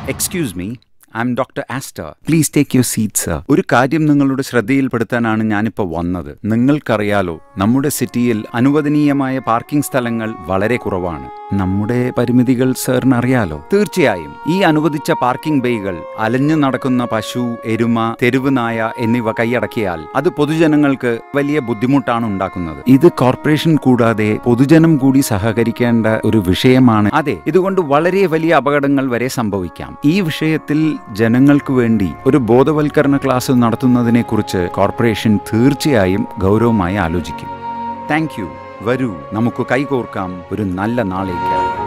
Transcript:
excuse me I am doctor Aster please take your seat sir ഒരു കാര്യം നിങ്ങളുടെ ശ്രദ്ധയിൽപ്പെടുത്താനാണ് ഞാനിപ്പോൾ വന്നത് നിങ്ങൾക്കറിയാലോ നമ്മുടെ സിറ്റിയിൽ അനുവദനീയമായ പാർക്കിംഗ് സ്ഥലങ്ങൾ വളരെ കുറവാണ് നമ്മുടെ പരിമിതികൾ സാറിന് അറിയാലോ തീർച്ചയായും ഈ അനുവദിച്ച പാർക്കിംഗ് ബേകൾ അലഞ്ഞു നടക്കുന്ന പശു എരുമ തെരുവ് നായ എന്നിവ കൈയടക്കിയാൽ അത് പൊതുജനങ്ങൾക്ക് വലിയ ബുദ്ധിമുട്ടാണ് ഉണ്ടാക്കുന്നത് ഇത് കോർപ്പറേഷൻ കൂടാതെ പൊതുജനം കൂടി സഹകരിക്കേണ്ട ഒരു വിഷയമാണ് അതെ ഇതുകൊണ്ട് വളരെ വലിയ അപകടങ്ങൾ വരെ സംഭവിക്കാം ഈ വിഷയത്തിൽ ജനങ്ങൾക്ക് വേണ്ടി ഒരു ബോധവൽക്കരണ ക്ലാസ് നടത്തുന്നതിനെ കുറിച്ച് കോർപ്പറേഷൻ തീർച്ചയായും ഗൗരവമായി ആലോചിക്കും താങ്ക് യു വരൂ നമുക്ക് കൈകോർക്കാം ഒരു നല്ല നാളേക്ക്